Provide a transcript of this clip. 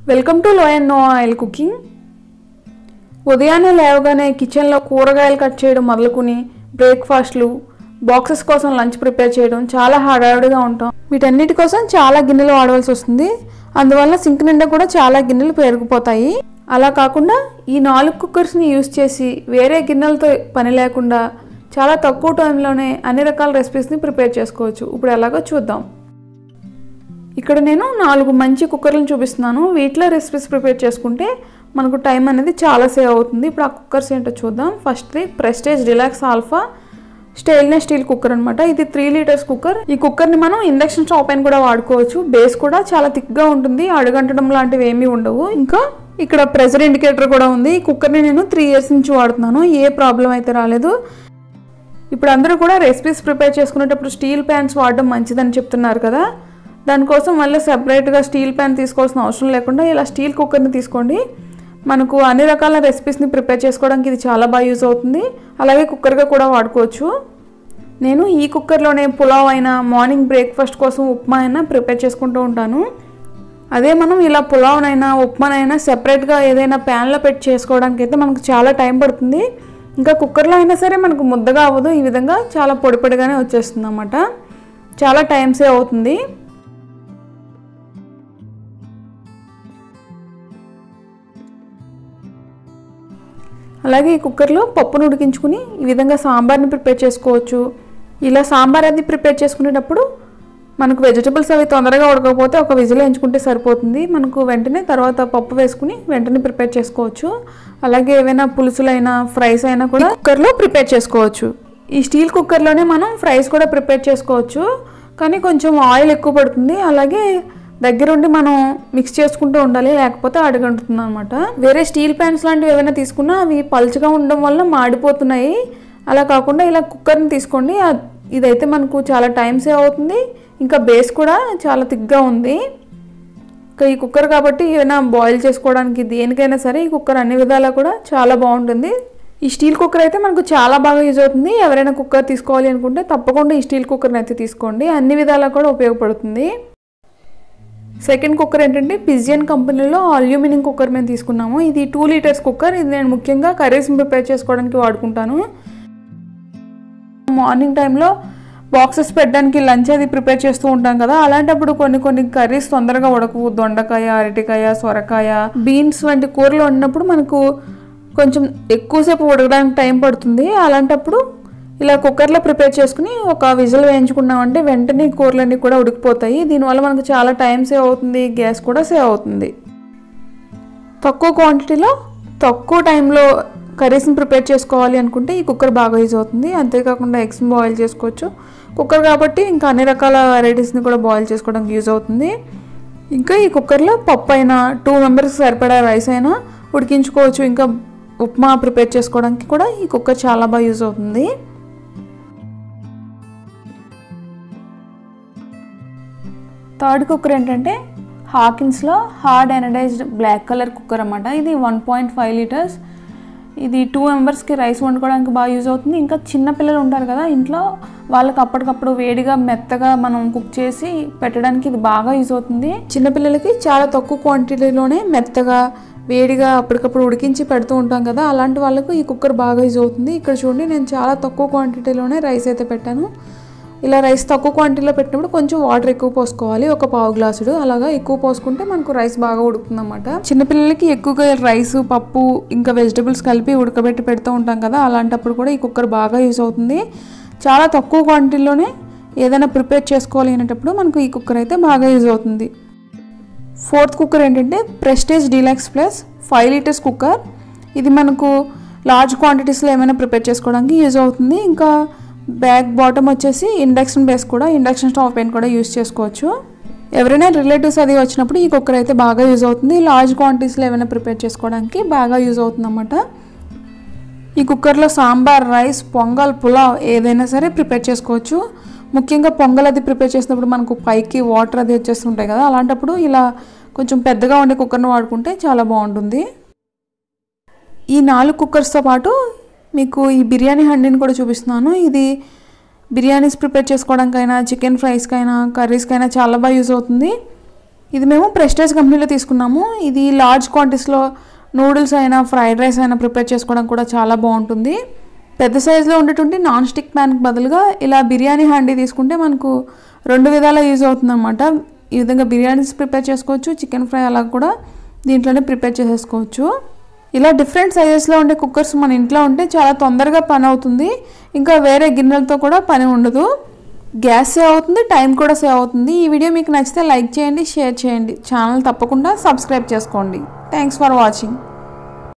welcome to low and no oil cooking ఉదయాన్నే లేవగానే కిచెన్లో కూరగాయలు కట్ చేయడం మొదలుకుని బ్రేక్ఫాస్ట్లు బాక్సెస్ కోసం లంచ్ ప్రిపేర్ చేయడం చాలా హడావిడిగా ఉంటాం వీటన్నిటి కోసం చాలా గిన్నెలు వాడవలసి వస్తుంది అందువల్ల సింక్ నిండా కూడా చాలా గిన్నెలు పెరిగిపోతాయి అలా కాకుండా ఈ నాలుగు కుక్కర్స్ని యూస్ చేసి వేరే గిన్నెలతో పని లేకుండా చాలా తక్కువ టైంలోనే అన్ని రకాల రెసిపీస్ని ప్రిపేర్ చేసుకోవచ్చు ఇప్పుడు ఎలాగో చూద్దాం ఇక్కడ నేను నాలుగు మంచి కుక్కర్లను చూపిస్తున్నాను వీటిలో రెసిపీస్ ప్రిపేర్ చేసుకుంటే మనకు టైం అనేది చాలా సేవ్ అవుతుంది ఇప్పుడు ఆ కుక్కర్స్ ఏంటో చూద్దాం ఫస్ట్ది Prestige relax alpha stainless steel cooker అనమాట ఇది త్రీ లీటర్స్ కుక్కర్ ఈ కుక్కర్ని మనం ఇండక్షన్ స్టవ్ పైన కూడా వాడుకోవచ్చు బేస్ కూడా చాలా థిక్గా ఉంటుంది అడుగంటడం లాంటివి ఏమీ ఉండవు ఇంకా ఇక్కడ ప్రెషర్ ఇండికేటర్ కూడా ఉంది ఈ కుక్కర్ని నేను త్రీ ఇయర్స్ నుంచి వాడుతున్నాను ఏ ప్రాబ్లం అయితే రాలేదు ఇప్పుడు అందరూ కూడా రెసిపీస్ ప్రిపేర్ చేసుకునేటప్పుడు స్టీల్ ప్యాన్స్ వాడడం మంచిదని చెప్తున్నారు కదా దానికోసం మళ్ళీ సెపరేట్గా స్టీల్ ప్యాన్ తీసుకోవాల్సిన అవసరం లేకుండా ఇలా స్టీల్ కుక్కర్ని తీసుకోండి మనకు అన్ని రకాల రెసిపీస్ని ప్రిపేర్ చేసుకోవడానికి ఇది చాలా బాగా యూజ్ అవుతుంది అలాగే కుక్కర్గా కూడా వాడుకోవచ్చు నేను ఈ కుక్కర్లోనే పులావ్ అయినా మార్నింగ్ బ్రేక్ఫాస్ట్ కోసం ఉప్మా అయినా ప్రిపేర్ చేసుకుంటూ ఉంటాను అదే మనం ఇలా పులావ్నైనా ఉప్మానైనా సెపరేట్గా ఏదైనా ప్యాన్లో పెట్టి చేసుకోవడానికి అయితే మనకు చాలా టైం పడుతుంది ఇంకా కుక్కర్లో అయినా సరే మనకు ముద్దగా అవ్వదు ఈ విధంగా చాలా పొడి పొడిగానే వచ్చేస్తుంది అన్నమాట చాలా టైం సేవ్ అవుతుంది అలాగే ఈ కుక్కర్లో పప్పును ఉడికించుకుని ఈ విధంగా సాంబార్ని ప్రిపేర్ చేసుకోవచ్చు ఇలా సాంబార్ అది ప్రిపేర్ చేసుకునేటప్పుడు మనకు వెజిటబుల్స్ అవి తొందరగా ఉడకపోతే ఒక విజిల్ ఎంచుకుంటే సరిపోతుంది మనకు వెంటనే తర్వాత పప్పు వేసుకుని వెంటనే ప్రిపేర్ చేసుకోవచ్చు అలాగే ఏవైనా పులుసులైనా ఫ్రైస్ అయినా కూడా కుక్కర్లో ప్రిపేర్ చేసుకోవచ్చు ఈ స్టీల్ కుక్కర్లోనే మనం ఫ్రైస్ కూడా ప్రిపేర్ చేసుకోవచ్చు కానీ కొంచెం ఆయిల్ ఎక్కువ పడుతుంది అలాగే దగ్గరుండి మనం మిక్స్ చేసుకుంటూ ఉండాలి లేకపోతే అడుగంటుతుంది అనమాట వేరే స్టీల్ ప్యాన్స్ లాంటివి ఏమైనా తీసుకున్నా అవి పలుచగా ఉండడం వల్ల మాడిపోతున్నాయి అలా కాకుండా ఇలా కుక్కర్ని తీసుకోండి ఆ- ఇదైతే మనకు చాలా టైం సేవ్ అవుతుంది ఇంకా బేస్ కూడా చాలా థిక్గా ఉంది ఇంకా ఈ కుక్కర్ కాబట్టి ఏమైనా బాయిల్ చేసుకోవడానికి దేనికైనా సరే ఈ కుక్కర్ అన్ని విధాలా కూడా చాలా బాగుంటుంది ఈ స్టీల్ కుక్కర్ అయితే మనకు చాలా బాగా యూజ్ అవుతుంది ఎవరైనా కుక్కర్ తీసుకోవాలి అనుకుంటే తప్పకుండా ఈ స్టీల్ కుక్కర్ని అయితే తీసుకోండి అన్ని విధాలా కూడా ఉపయోగపడుతుంది సెకండ్ కుక్కర్ ఏంటంటే పిజియన్ కంపెనీలో అల్యూమినియం కుక్కర్ మేము తీసుకున్నాము ఇది టూ లీటర్స్ కుక్కర్ ఇది నేను ముఖ్యంగా కర్రీస్ని ప్రిపేర్ చేసుకోవడానికి వాడుకుంటాను మార్నింగ్ టైంలో బాక్సెస్ పెట్టడానికి లంచ్ అది ప్రిపేర్ చేస్తూ ఉంటాం కదా అలాంటప్పుడు కొన్ని కొన్ని కర్రీస్ తొందరగా ఉడకవు దొండకాయ అరటికాయ సొరకాయ బీన్స్ వంటి కూరలు వండినప్పుడు మనకు కొంచెం ఎక్కువసేపు ఉడకడానికి టైం పడుతుంది అలాంటప్పుడు ఇలా కుక్కర్లో ప్రిపేర్ చేసుకుని ఒక విజిల్ వేయించుకున్నామంటే వెంటనే ఈ కూరలన్నీ కూడా ఉడికిపోతాయి దీనివల్ల మనకు చాలా టైం సేవ్ అవుతుంది గ్యాస్ కూడా సేవ్ అవుతుంది తక్కువ క్వాంటిటీలో తక్కువ టైంలో కర్రీస్ని ప్రిపేర్ చేసుకోవాలి అనుకుంటే ఈ కుక్కర్ బాగా యూజ్ అవుతుంది అంతేకాకుండా ఎగ్స్ని బాయిల్ చేసుకోవచ్చు కుక్కర్ కాబట్టి ఇంకా అన్ని రకాల వెరైటీస్ని కూడా బాయిల్ చేసుకోవడానికి యూజ్ అవుతుంది ఇంకా ఈ కుక్కర్లో పప్పు అయినా టూ మెంబర్స్కి సరిపడా రైస్ అయినా ఉడికించుకోవచ్చు ఇంకా ఉప్మా ప్రిపేర్ చేసుకోవడానికి కూడా ఈ కుక్కర్ చాలా బాగా యూజ్ అవుతుంది థర్డ్ కుక్కర్ ఏంటంటే హాకిన్స్లో hard anodized black colour cooker అన్నమాట ఇది వన్ పాయింట్ ఫైవ్ లీటర్స్ ఇది టూ మెంబర్స్కి రైస్ వండుకోవడానికి బాగా యూజ్ అవుతుంది ఇంకా చిన్న పిల్లలు ఉంటారు కదా ఇంట్లో వాళ్ళకి అప్పటికప్పుడు వేడిగా మెత్తగా మనం కుక్ చేసి పెట్టడానికి ఇది బాగా యూజ్ అవుతుంది చిన్నపిల్లలకి చాలా తక్కువ క్వాంటిటీలోనే మెత్తగా వేడిగా అప్పటికప్పుడు ఉడికించి పెడుతూ ఉంటాం కదా అలాంటి వాళ్ళకు ఈ కుక్కర్ బాగా యూజ్ అవుతుంది ఇక్కడ చూడండి నేను చాలా తక్కువ క్వాంటిటీలోనే రైస్ అయితే పెట్టాను ఇలా రైస్ తక్కువ క్వాంటిటీలో పెట్టినప్పుడు కొంచెం వాటర్ ఎక్కువ పోసుకోవాలి ఒక పావు గ్లాసుడు అలాగా ఎక్కువ పోసుకుంటే మనకు రైస్ బాగా ఉడుకుతుంది అనమాట చిన్నపిల్లలకి ఎక్కువగా రైస్ పప్పు ఇంకా వెజిటబుల్స్ కలిపి ఉడకబెట్టి పెడుతూ ఉంటాం కదా అలాంటప్పుడు కూడా ఈ కుక్కర్ బాగా యూజ్ అవుతుంది చాలా తక్కువ క్వాంటిటీలోనే ఏదైనా ప్రిపేర్ చేసుకోవాలి అనేటప్పుడు మనకు ఈ కుక్కర్ అయితే బాగా యూజ్ అవుతుంది ఫోర్త్ కుక్కర్ ఏంటంటే Prestige deluxe plus five litres cooker ఇది మనకు లార్జ్ క్వాంటిటీస్లో ఏమైనా ప్రిపేర్ చేసుకోవడానికి యూజ్ అవుతుంది ఇంకా బ్యాక్ బాటమ్ వచ్చేసి ఇండక్షన్ బేస్ కూడా ఇండక్షన్ స్టవ్ పైన కూడా యూజ్ చేసుకోవచ్చు ఎవరైనా రిలేటివ్స్ అది వచ్చినప్పుడు ఈ కుక్కర్ అయితే బాగా యూజ్ అవుతుంది లార్జ్ క్వాంటిటీస్లో ఏమైనా ప్రిపేర్ చేసుకోవడానికి బాగా యూజ్ అవుతుంది అన్నమాట ఈ కుక్కర్లో సాంబార్ రైస్ పొంగల్ పులావ్ ఏదైనా సరే ప్రిపేర్ చేసుకోవచ్చు ముఖ్యంగా పొంగల్ అది ప్రిపేర్ చేసినప్పుడు మనకు పైకి వాటర్ అది వచ్చేస్తుంటాయి కదా అలాంటప్పుడు ఇలా కొంచెం పెద్దగా ఉండే కుక్కర్ని వాడుకుంటే చాలా బాగుంటుంది ఈ నాలుగు కుక్కర్స్తో పాటు మీకు ఈ బిర్యానీ హండీని కూడా చూపిస్తున్నాను ఇది బిర్యానీస్ ప్రిపేర్ చేసుకోవడానికైనా చికెన్ ఫ్రైస్కైనా కర్రీస్కైనా చాలా బాగా యూజ్ అవుతుంది ఇది మేము ప్రెస్టేజ్ కంపెనీలో తీసుకున్నాము ఇది లార్జ్ క్వాంటిటీస్లో నూడిల్స్ అయినా ఫ్రైడ్ రైస్ అయినా ప్రిపేర్ చేసుకోవడం కూడా చాలా బాగుంటుంది పెద్ద సైజులో ఉండేటువంటి నాన్ స్టిక్ ప్యాన్కి బదులుగా ఇలా బిర్యానీ హ్యాండీ తీసుకుంటే మనకు రెండు విధాలా యూజ్ అవుతుంది అనమాట ఈ విధంగా బిర్యానీస్ ప్రిపేర్ చేసుకోవచ్చు చికెన్ ఫ్రై అలా కూడా దీంట్లోనే ప్రిపేర్ చేసేసుకోవచ్చు ఇలా డిఫరెంట్ సైజెస్లో ఉండే కుక్కర్స్ మన ఇంట్లో ఉంటే చాలా తొందరగా పని అవుతుంది ఇంకా వేరే గిన్నెలతో కూడా పని ఉండదు గ్యాస్ సేవ్ అవుతుంది టైం కూడా సేవ్ అవుతుంది ఈ వీడియో మీకు నచ్చితే లైక్ చేయండి షేర్ చేయండి ఛానల్ తప్పకుండా సబ్స్క్రైబ్ చేసుకోండి థ్యాంక్స్ ఫర్ వాచింగ్